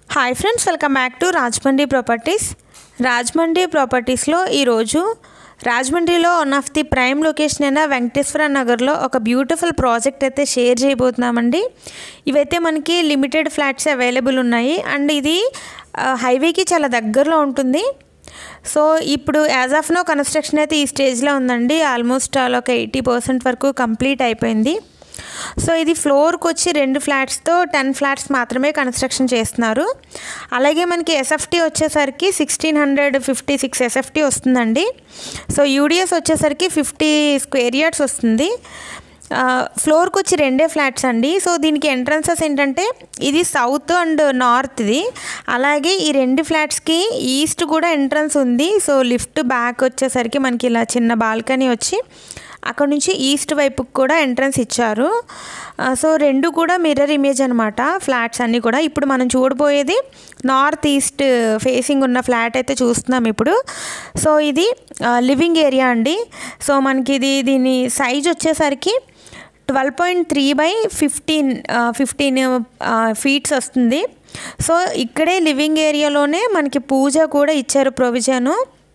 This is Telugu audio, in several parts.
hi friends welcome back to Rajahmundry properties Rajahmundry ప్రాపర్టీస్లో ఈరోజు రాజమండ్రిలో one of the prime location అయిన వెంకటేశ్వర నగర్లో ఒక బ్యూటిఫుల్ ప్రాజెక్ట్ అయితే షేర్ చేయబోతున్నామండి ఇవైతే మనకి లిమిటెడ్ ఫ్లాట్స్ అవైలబుల్ ఉన్నాయి అండ్ ఇది ఆ, హైవేకి చాలా దగ్గరలో ఉంటుంది సో ఇప్పుడు యాజ్ ఆఫ్ నో కన్స్ట్రక్షన్ అయితే ఈ స్టేజ్లో ఉందండి ఆల్మోస్ట్ ఆల్ ఒక ఎయిటీ పర్సెంట్ వరకు కంప్లీట్ అయిపోయింది సో ఇది ఫ్లోర్కి వచ్చి రెండు ఫ్లాట్స్తో టెన్ ఫ్లాట్స్ మాత్రమే కన్స్ట్రక్షన్ చేస్తున్నారు అలాగే మనకి ఎస్ఎఫ్టీ వచ్చేసరికి sixteen hundred fifty six SFT వస్తుందండి సో యూడిఎస్ వచ్చేసరికి ఫిఫ్టీ స్క్వేర్ యార్డ్స్ వస్తుంది ఆ, ఫ్లోర్కి వచ్చి రెండే ఫ్లాట్స్ అండి సో దీనికి ఎంట్రన్సెస్ ఏంటంటే ఇది సౌత్ అండ్ నార్త్ ఇది అలాగే ఈ రెండు ఫ్లాట్స్కి ఈస్ట్ కూడా ఎంట్రన్స్ ఉంది సో లిఫ్ట్ బ్యాక్ వచ్చేసరికి మనకి ఇలా చిన్న బాల్కనీ వచ్చి అక్కడ నుంచి ఈస్ట్ వైపుకి కూడా ఎంట్రన్స్ ఇచ్చారు ఆ, సో రెండు కూడా మిర్రర్ ఇమేజ్ అనమాట ఫ్లాట్స్ అన్నీ కూడా ఇప్పుడు మనం చూడబోయేది నార్త్ ఈస్ట్ ఫేసింగ్ ఉన్న ఫ్లాట్ అయితే చూస్తున్నాం ఇప్పుడు సో ఇది లివింగ్ ఏరియా అండి సో మనకి ఇది దీని సైజ్ వచ్చేసరికి twelve point three by fifteen fifteen feets వస్తుంది సో ఇక్కడే లివింగ్ ఏరియాలోనే మనకి పూజ కూడా ఇచ్చారు ప్రొవిజను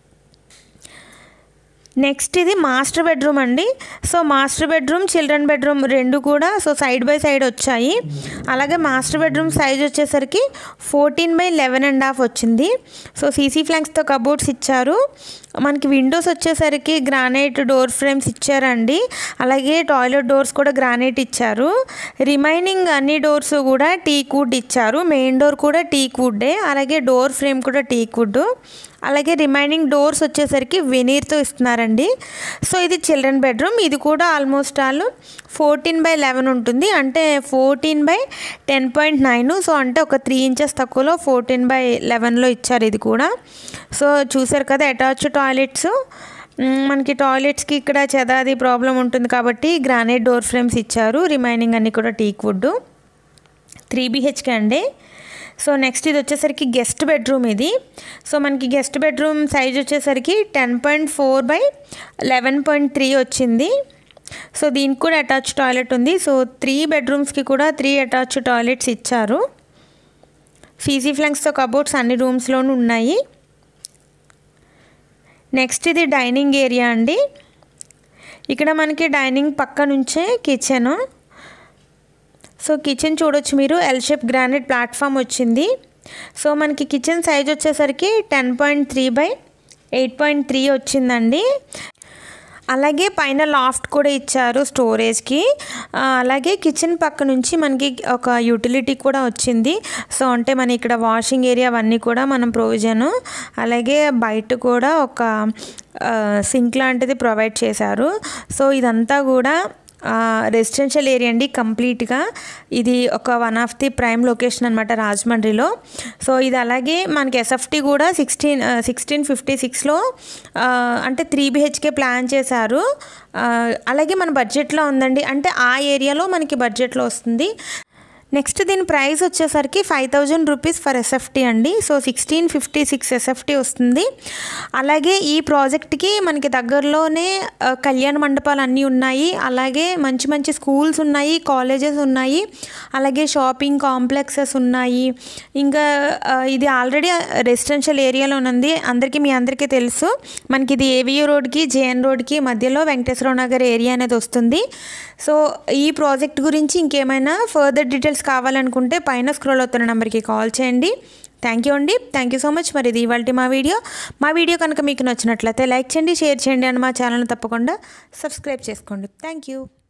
నెక్స్ట్ ఇది మాస్టర్ బెడ్రూమ్ అండి so master bedroom children bedroom రెండు కూడా సో సైడ్ బై సైడ్ వచ్చాయి అలాగే మాస్టర్ బెడ్రూమ్ సైజ్ వచ్చేసరికి fourteen by eleven and half వచ్చింది సో సీసీ ఫ్లాంక్స్తో కబోర్డ్స్ ఇచ్చారు మనకి విండోస్ వచ్చేసరికి గ్రానైట్ డోర్ ఫ్రేమ్స్ ఇచ్చారండి అలాగే టాయిలెట్ డోర్స్ కూడా గ్రానైట్ ఇచ్చారు రిమైనింగ్ అన్ని డోర్స్ కూడా టీక్ వుడ్ ఇచ్చారు మెయిన్ డోర్ కూడా టీక్ వుడ్డే అలాగే డోర్ ఫ్రేమ్ కూడా టీక్ వుడ్ అలాగే రిమైనింగ్ డోర్స్ వచ్చేసరికి వెనీర్తో ఇస్తున్నారండి సో ఇది చిల్డ్రన్ బెడ్రూమ్ ఇది కూడా almost all fourteen by eleven ఉంటుంది అంటే fourteen by ten point nine so అంటే ఒక త్రీ ఇంచెస్ తక్కువలో ఫోర్టీన్ బై లెవెన్లో ఇచ్చారు ఇది కూడా సో చూసారు కదా అటాచ్ టాయిలెట్స్ మ్, మనకి టాయిలెట్స్కి ఇక్కడ చెదాది ప్రాబ్లం ఉంటుంది కాబట్టి గ్రానైట్ డోర్ ఫ్రేమ్స్ ఇచ్చారు రిమైనింగ్ అన్నీ కూడా టీక్ వుడ్ త్రీ బిహెచ్కే అండి సో నెక్స్ట్ ఇది వచ్చేసరికి గెస్ట్ బెడ్రూమ్ ఇది సో మనకి గెస్ట్ బెడ్రూమ్ సైజ్ వచ్చేసరికి ten point four by eleven point three వచ్చింది సో దీనికి కూడా అటాచ్ టాయిలెట్ ఉంది సో త్రీ బెడ్రూమ్స్కి కూడా త్రీ అటాచ్ టాయిలెట్స్ ఇచ్చారు సీసీ ఫ్లాంక్స్తో కబోర్డ్స్ అన్ని రూమ్స్లోనూ ఉన్నాయి నెక్స్ట్ ఇది డైనింగ్ ఏరియా అండి ఇక్కడ మనకి డైనింగ్ పక్క నుంచే కిచెను సో కిచెన్ చూడొచ్చు మీరు ఎల్ షేప్ గ్రానైట్ ప్లాట్ఫామ్ వచ్చింది సో మనకి కిచెన్ సైజ్ వచ్చేసరికి ten point three by eight point three వచ్చిందండి అలాగే పైన లాఫ్ట్ కూడా ఇచ్చారు స్టోరేజ్కి ఆ, అలాగే కిచెన్ పక్క నుంచి మనకి ఒక యూటిలిటీ కూడా వచ్చింది సో అంటే మన ఇక్కడ వాషింగ్ ఏరియా అవన్నీ కూడా మనం ప్రొవిజను అలాగే బయట కూడా ఒక సింక్ లాంటిది ప్రొవైడ్ చేశారు సో ఇదంతా కూడా రెసిడెన్షియల్ ఏరియా అండి కంప్లీట్గా ఇది ఒక one of the prime location అనమాట రాజమండ్రిలో సో ఇది అలాగే మనకి ఎస్ఎఫ్టీ కూడా సిక్స్టీన్ సిక్స్టీన్ ఫిఫ్టీ సిక్స్లో అంటే త్రీ బిహెచ్కే ప్లాన్ చేశారు ఆ, అలాగే మన బడ్జెట్లో ఉందండి అంటే ఆ ఏరియాలో మనకి బడ్జెట్లో వస్తుంది నెక్స్ట్ దీని ప్రైస్ వచ్చేసరికి five thousand rupees for SFT అండి so sixteen fifty six SFT వస్తుంది అలాగే ఈ ప్రాజెక్ట్కి మనకి దగ్గరలోనే ఆ, కళ్యాణ మండపాలు అన్నీ ఉన్నాయి అలాగే మంచి మంచి స్కూల్స్ ఉన్నాయి కాలేజెస్ ఉన్నాయి అలాగే షాపింగ్ కాంప్లెక్సెస్ ఉన్నాయి ఇంకా ఆ, ఇది ఆల్రెడీ రెసిడెన్షియల్ ఏరియాలో ఉంది అందరికీ మీ అందరికీ తెలుసు మనకి ఇది ఏవియూ రోడ్కి జేఎన్ రోడ్కి మధ్యలో వెంకటేశ్వర నగర్ ఏరియా అనేది వస్తుంది సో ఈ ప్రాజెక్ట్ గురించి ఇంకేమైనా ఫర్దర్ డీటెయిల్స్ కావాలనుకుంటే పైన స్క్రోల్ అవుతున్న నెంబర్కి కాల్ చేయండి థ్యాంక్ యూ అండి థ్యాంక్ యూ సో మచ్ మరి ఇది ఇవాళ మా వీడియో మా వీడియో కనుక మీకు నచ్చినట్లయితే లైక్ చేయండి షేర్ చేయండి అని మా ఛానల్ తప్పకుండా సబ్స్క్రైబ్ చేసుకోండి థ్యాంక్ యూ